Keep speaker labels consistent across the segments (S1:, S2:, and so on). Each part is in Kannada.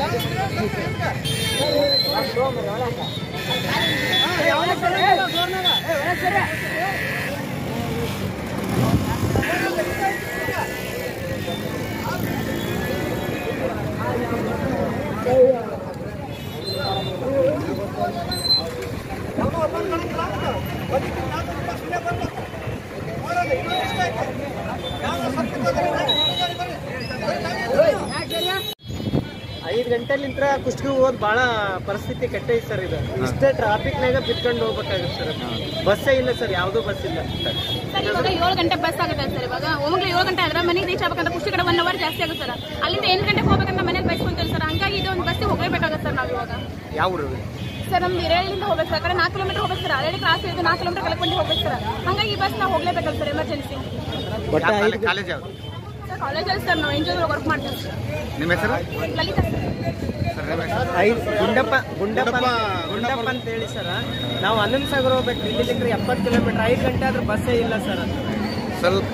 S1: ಐದು ಗಂಟೆಲಿಂತ್ರ ಕುಷ್ಟಗಿ ಹೋದ್ ಭಾಳ ಪರಿಸ್ಥಿತಿ ಕೆಟ್ಟೈತಿ ಸರ್ ಇದು ಇಷ್ಟೇ ಟ್ರಾಫಿಕ್ನಾಗ ಬಿತ್ಕೊಂಡು ಹೋಗ್ಬೇಕಾಗುತ್ತೆ ಸರ್ ಬಸ್ಸೇ ಇಲ್ಲ ಸರ್ ಯಾವುದೂ ಬಸ್ ಇಲ್ಲ
S2: ಸರ್ ಇವಾಗ ಏಳು ಗಂಟೆ ಬಸ್ ಆಗುತ್ತೆ ಸರ್ ಇವಾಗ ಒಮ್ಮೆ ಏಳು ಗಂಟೆ ಆದ್ರೆ ಮನೆಗೆ ರೀಚ್ ಆಗ್ಬೇಕಂದ್ರೆ ಖುಷಿ ಕಡೆ ಒನ್ ಅವರ್ ಜಾಸ್ತಿ ಆಗುತ್ತೆ ಸರ್ ಅಲ್ಲಿಂದ ಎಂಟು ಗಂಟೆಗೆ ಹೋಗ್ಬೇಕಂತ ಮನೇಲಿ ಬೈಸ್ಕೊಂತೀವಿ ಸರ್ ಹಂಗಾಗಿ ಇದು ಒಂದು ಬಸ್ಸಿಗೆ ಹೋಗಲೇಬೇಕಾಗುತ್ತೆ ಸರ್ ನಾವು ಇವಾಗ
S1: ಯಾವ ಊರು
S2: ಸರ್ ನಮ್ದು ಹಿರೇಳಿಂದ ಹೋಗ್ಬೇಕು ಸರ್ ಆ ಕಡೆ ನಾಲ್ಕು ಕಿಲೋಮೀಟರ್ ಹೋಗ್ಬೇಕು ಸರ್ ಆಲ್ರೆಡಿ ಕ್ಲಾಸ್ ಇದೆ ನಾಲ್ಕು ಕಿಲೋಮೀಟರ್ ಕಲ್ಕೊಂಡು ಹೋಗ್ಬೇಕು ಸರ್ ಹಂಗಾಗಿ ಈ ಬಸ್ ನಾವು ಹೋಗ್ಲೇಬೇಕಲ್ಲ ಸರ್ ಎಮರ್ಜೆನ್ಸಿ
S1: ಒಟ್ಟು ಐದು
S3: ಕಾಲೇಜ್ ಯಾವ್ದು
S2: ಸರ್ ಕಾಲೇಜಲ್ಲಿ ಸರ್ ನಾವು ಎಂಜಾಯ್ ವರ್ಕ್ ಮಾಡ್ತೀವಿ ಸರ್
S3: ನಿಮ್ಮ ಹೆಸರು
S2: ಲಲಿತಾ ಸರ್
S3: ಸರ್ ನಿಮ್ಮ ಹೆಸರು?
S1: ಐದು ಗುಂಡಪ್ಪ ಗುಂಡಪ್ಪ ಗುಂಡಪ್ಪ ಅಂತ ಹೇಳಿ ಸರ್ ನಾವು ಹನ್ನೊಂದು ಸಾಗರ ಹೋಗ್ಬೇಕು ಇಲ್ಲಿಂದ ಎಪ್ಪತ್ತು ಕಿಲೋಮೀಟರ್ ಐದು ಗಂಟೆ ಆದ್ರೆ ಬಸ್ಸೇ ಇಲ್ಲ ಸರ್
S3: ಸ್ವಲ್ಪ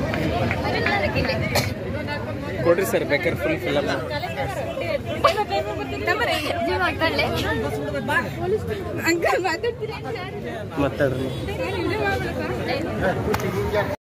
S1: ಕೊಡ್ರಿ ಸರ್ ಬೇಕಾದ್ರೆ ಫುಲ್ ಫಿಲಮ್
S2: ಅಂಕಲ್ ಮಾತಾಡ್ತೀರಾ
S1: ಮಾತಾಡ್ರಿ